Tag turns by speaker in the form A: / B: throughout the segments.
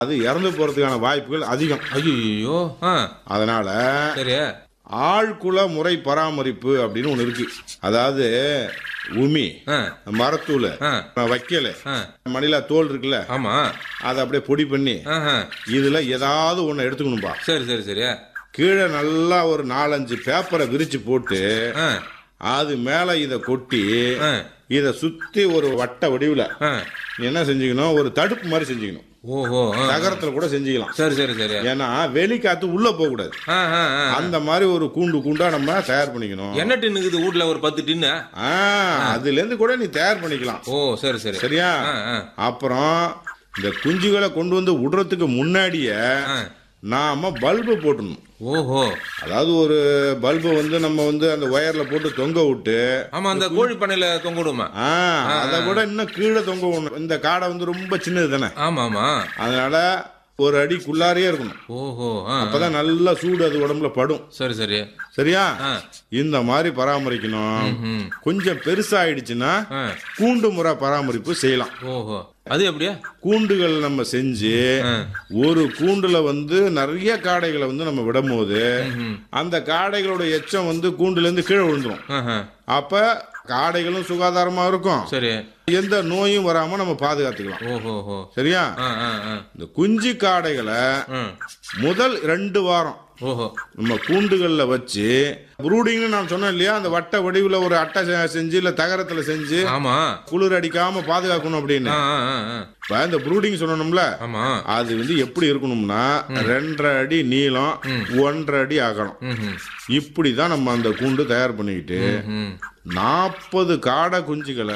A: அது இறந்து போறதுக்கான வாய்ப்புகள் அதிகம்
B: ஐயோ ஆ
A: அதனால
B: சரி
A: ஆழ்குல முறை பராமரிப்பு அப்படின்னு ஒண்ணு இருக்கு அதாவது உமி
B: ஆ
A: மரத்தூள்
B: ஆ.
A: வைக்கல
B: ஆ
A: மணிலா தோல் இருக்குல்ல
B: ஆமா
A: அதை அப்படியே பொடி பண்ணி
B: ஆஹா
A: இதுல ஏதாவது ஒண்ணு எடுத்துக்கணும்பா
B: சரி சரி சரி
A: கீழே நல்லா ஒரு நாலஞ்சு பேப்பரை விரிச்சு போட்டு
B: ஆ
A: அது மேல இத கொட்டி
B: ஆ
A: இத சுத்தி ஒரு வட்ட வடிவுல
B: ஆ
A: நீ என்ன செஞ்சுக்கணும் ஒரு தடுப்பு மாதிரி செஞ்சுக்கணும்
B: ஓஹோ ஆ.
A: நகரத்துல கூட செஞ்சுக்கலாம்
B: சரி சரி சரி
A: ஏன்னா வெளி காத்து உள்ள போக கூடாது
B: ஆ ஆ ஆ
A: அந்த மாதிரி ஒரு கூண்டு கூண்டா நம்ம தயார் பண்ணிக்கணும்
B: என்ன டின்னு இருக்குது வீட்ல ஒரு பத்து டின்னு
A: ஆ, அதுல இருந்து கூட நீ தயார் பண்ணிக்கலாம்
B: ஓ சரி சரி
A: சரியா
B: ஆ ஆ
A: அப்புறம் இந்த குஞ்சுகளை கொண்டு வந்து விடுறதுக்கு முன்னாடியே
B: ஆ.
A: நாம பல்பு போட்டணும்
B: ஓஹோ
A: அதாவது ஒரு பல்பு வந்து நம்ம வந்து அந்த ஒயர்ல போட்டு தொங்க விட்டு
B: ஆமா அந்த கோழி பண்ணையில தொங்க விடுமா
A: ஆ அதை விட இன்னும் கீழே தொங்க விடணும் இந்த காடை வந்து ரொம்ப சின்னது தானே
B: ஆமா ஆமா
A: அதனால ஒரு அடிக்குள்ளாரே இருக்கணும்
B: ஓஹோ ஆ
A: அப்பதான் நல்ல சூடு அது உடம்புல படும்
B: சரி சரி
A: சரியா
B: ஆ
A: இந்த மாதிரி பராமரிக்கணும்
B: ம்
A: கொஞ்சம் பெருசாயிடுச்சுன்னா
B: ஆ
A: கூண்டு முறை பராமரிப்பு செய்யலாம்
B: ஓஹோ அது எப்படியா
A: கூண்டுகள் நம்ம செஞ்சு
B: ஆ.
A: ஒரு கூண்டுல வந்து நிறைய காடைகளை வந்து நம்ம விடும்போது
B: ம்
A: அந்த காடைகளோட எச்சம் வந்து கூண்டுல இருந்து கீழே விழுந்துரும்
B: ஆஹா
A: அப்ப காடைகளும் சுகாதாரமா இருக்கும்
B: சரி
A: எந்த நோயும் வராம நம்ம பாதுகாத்துக்கலாம்
B: ஓஹோ ஹோ
A: சரியா
B: ஆ ஆ ஆ
A: இந்த குஞ்சு காடைகளை
B: ம்
A: முதல் ரெண்டு வாரம்
B: ஓஹோ
A: நம்ம கூண்டுகள்ல வச்சு ப்ரூடிங்னு நான் சொன்னேன் இல்லையா அந்த வட்ட வடிவுல ஒரு அட்டை செ- செஞ்சு இல்ல தகரத்துல செஞ்சு
B: ஆமா
A: குளிர் அடிக்காம பாதுகாக்கணும் அப்படின்னு
B: ஆ ஆ ஆ ஆ
A: இப்ப இந்த ப்ரூடிங் சொன்னோம்ல
B: ஆமா
A: அது வந்து எப்படி இருக்கணும்னா ரெண்டரை அடி நீளம் ஒன்றரை அடி அகலம்
B: ம்
A: இப்படிதான் நம்ம அந்த கூண்டு தயார் பண்ணிக்கிட்டு
B: ம்
A: நாற்பது காடை குஞ்சுகளை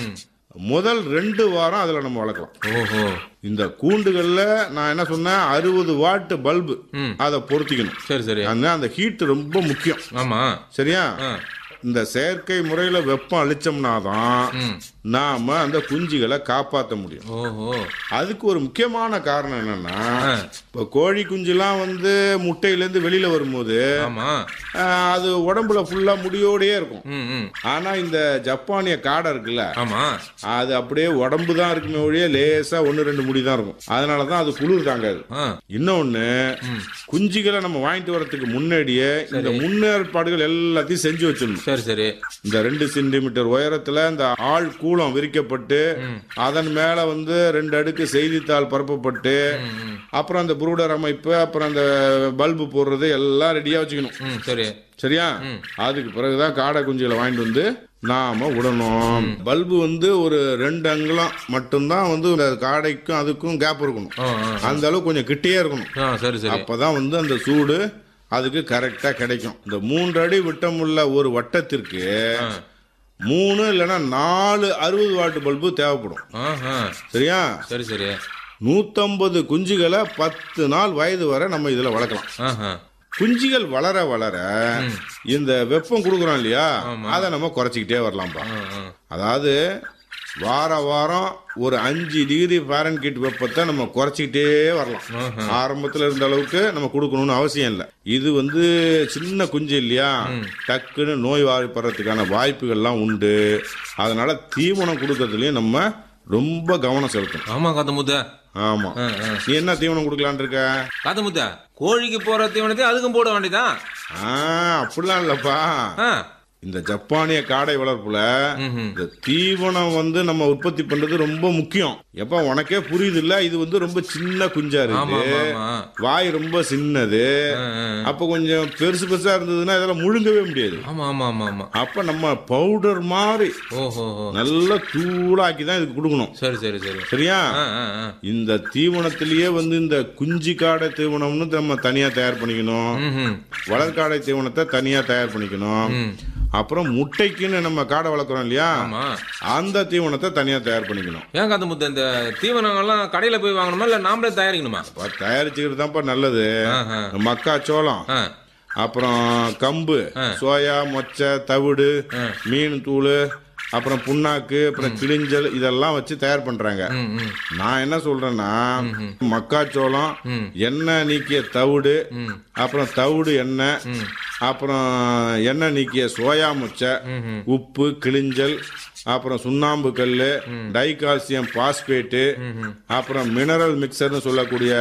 A: முதல் ரெண்டு வாரம் அதுல நம்ம வளர்க்கலாம்
B: ஓஹோ
A: இந்த கூண்டுகள்ல நான் என்ன சொன்னேன் அறுபது வாட் பல்பு
B: ம்.
A: அதை பொருத்திக்கணும்
B: சரி சரி
A: அந்த அந்த ஹீட் ரொம்ப முக்கியம்
B: ஆமா
A: சரியா
B: ஆ
A: இந்த செயற்கை முறையில வெப்பம் அளிச்சோம்னா தான்
B: ம்
A: நாம அந்த குஞ்சுகளை காப்பாற்ற முடியும்
B: ஓஹோ
A: அதுக்கு ஒரு முக்கியமான காரணம் என்னன்னா
B: ஆ.
A: இப்போ கோழி குஞ்சுலாம் வந்து முட்டையிலேருந்து வெளியில வரும்போது
B: ஆமா
A: ஆஹ், அது உடம்புல ஃபுல்லா முடியோடயே இருக்கும்
B: ம் ம்
A: ஆனா இந்த ஜப்பானிய காடை இருக்குல்ல
B: ஆமா
A: அது அப்படியே உடம்பு தான் இருக்குமே ஒழிய லேசா ஒன்று ரெண்டு முடி தான் இருக்கும் அதனால தான் அது குளிர் தாங்காது
B: ஆ
A: இன்னொன்னு குஞ்சுகளை நம்ம வாங்கிட்டு வரதுக்கு முன்னாடியே இந்த முன்னேற்பாடுகள் எல்லாத்தையும் செஞ்சு வச்சிடணும்
B: சரி சரி
A: இந்த ரெண்டு சென்டிமீட்டர் உயரத்துல இந்த ஆள் கூலம் விரிக்கப்பட்டு அதன் மேல வந்து ரெண்டு அடுக்கு செய்தித்தாள் பரப்பப்பட்டு அப்புறம் அந்த ப்ரூடர் அமைப்பு அப்புறம் அந்த பல்பு போடுறது எல்லாம் ரெடியா வச்சுக்கணும்
B: ம் சரி
A: சரியா அதுக்கு பிறகுதான் காடை குஞ்சுகளை வாங்கிட்டு வந்து நாம விடணும் பல்பு வந்து ஒரு ரெண்டு அங்குலம் மட்டும்தான் வந்து இந்த காடைக்கும் அதுக்கும் கேப் இருக்கணும்
B: ஆ ஆ
A: அந்த அளவுக்கு கொஞ்சம் கிட்டே இருக்கணும்
B: ஆ சரி சரி
A: அப்பதான் வந்து அந்த சூடு அதுக்கு கரெக்டா கிடைக்கும் இந்த மூன்று அடி விட்டமுள்ள ஒரு வட்டத்திற்கு
B: ஆ
A: மூணு இல்லைன்னா நாலு அறுபது வாட்டு பல்பு தேவைப்படும்
B: ஆஹா
A: சரியா
B: சரி சரி
A: நூத்தம்பது குஞ்சுகளை பத்து நாள் வயது வரை நம்ம இதுல வளர்க்கலாம்
B: ஆஹா
A: குஞ்சுகள் வளர வளர இந்த வெப்பம் கொடுக்குறோம் இல்லையா அதை நம்ம குறைச்சிக்கிட்டே வரலாம்ப்பா
B: ஆ ஆ
A: அதாவது வார வாரம் ஒரு அஞ்சு டிகிரி ஃபாரன்கீட் வெப்பத்தை நம்ம குறைச்சிக்கிட்டே வரலாம் ஆரம்பத்துல இருந்த அளவுக்கு நம்ம கொடுக்கணும்னு அவசியம் இல்லை இது வந்து சின்ன குஞ்சு இல்லையா டக்குன்னு நோய் வாய்ப்படுறதுக்கான வாய்ப்புகள்லாம் உண்டு அதனால தீவனம் கொடுக்கறதுலயும் நம்ம ரொம்ப கவனம் செலுத்தணும்
B: ஆமா காத்த முத்த
A: ஆமா
B: ஆ ஆ
A: நீ என்ன தீவனம் கொடுக்கலான் இருக்க
B: காத்த முத்த கோழிக்கு போற தீவனத்தை அதுக்கும் போட வேண்டியதான்
A: ஆ அப்படிலாம் இல்லப்பா
B: ஆ
A: இந்த ஜப்பானிய காடை வளர்ப்புல
B: ம்ஹும்.
A: இந்த தீவனம் வந்து நம்ம உற்பத்தி பண்றது ரொம்ப முக்கியம் எப்ப உனக்கே புரியுது இல்ல இது வந்து ரொம்ப சின்ன குஞ்சா
B: ஆமா
A: இருக்கு
B: ஆமா ஆமா
A: வாய் ரொம்ப சின்னது
B: ஆ, ஆ.
A: அப்ப கொஞ்சம் பெருசு பெருசா இருந்ததுன்னா இதெல்லாம் முழுங்கவே முடியாது
B: ஆமா ஆமா ஆமா ஆமா
A: அப்ப நம்ம பவுடர் மாதிரி
B: ஓஹோ ஹோ
A: நல்லா தூளாக்கி தான் இதுக்கு கொடுக்கணும்
B: சரி சரி சரி
A: சரியா
B: ஆ ஆ ஆ
A: இந்த தீவனத்திலேயே வந்து இந்த குஞ்சு காடை தீவனம்னு நம்ம தனியா தயார் பண்ணிக்கணும்
B: ம்ஹும்.
A: வளர்காடை தீவனத்தை தனியா தயார் பண்ணிக்கணும்
B: ம்
A: அப்புறம் முட்டைக்குன்னு நம்ம காடை வளர்க்குறோம் இல்லையா
B: ஆமா
A: அந்த தீவனத்தை தனியா தயார் பண்ணிக்கணும்
B: ஏன் காத்த முத்த இந்த தீவனங்கள்லாம் கடையில போய் வாங்கணுமா இல்ல நாமளே தயாரிக்கணுமா
A: அப்ப தயாரிச்சுக்கிறது தான்ப்பா நல்லது
B: ஆஹா.
A: மக்காச்சோளம்
B: ஆ
A: அப்புறம் கம்பு சோயா மொச்சை தவிடு மீன் தூள் அப்புறம் புண்ணாக்கு அப்புறம் கிளிஞ்சல் இதெல்லாம் வச்சு தயார் பண்றாங்க
B: ம் ம்
A: நான் என்ன சொல்றேன்னா மக்காச்சோளம் எண்ணெய் நீக்கிய தவிடு அப்புறம் தவிடு எண்ணெய் அப்புறம் எண்ணெய் நீக்கிய சோயா முச்சை உப்பு கிளிஞ்சல் அப்புறம் சுண்ணாம்பு கல் டைகால்சியம் பாஸ்பேட்டு அப்புறம் மினரல் மிக்சர்னு சொல்லக்கூடிய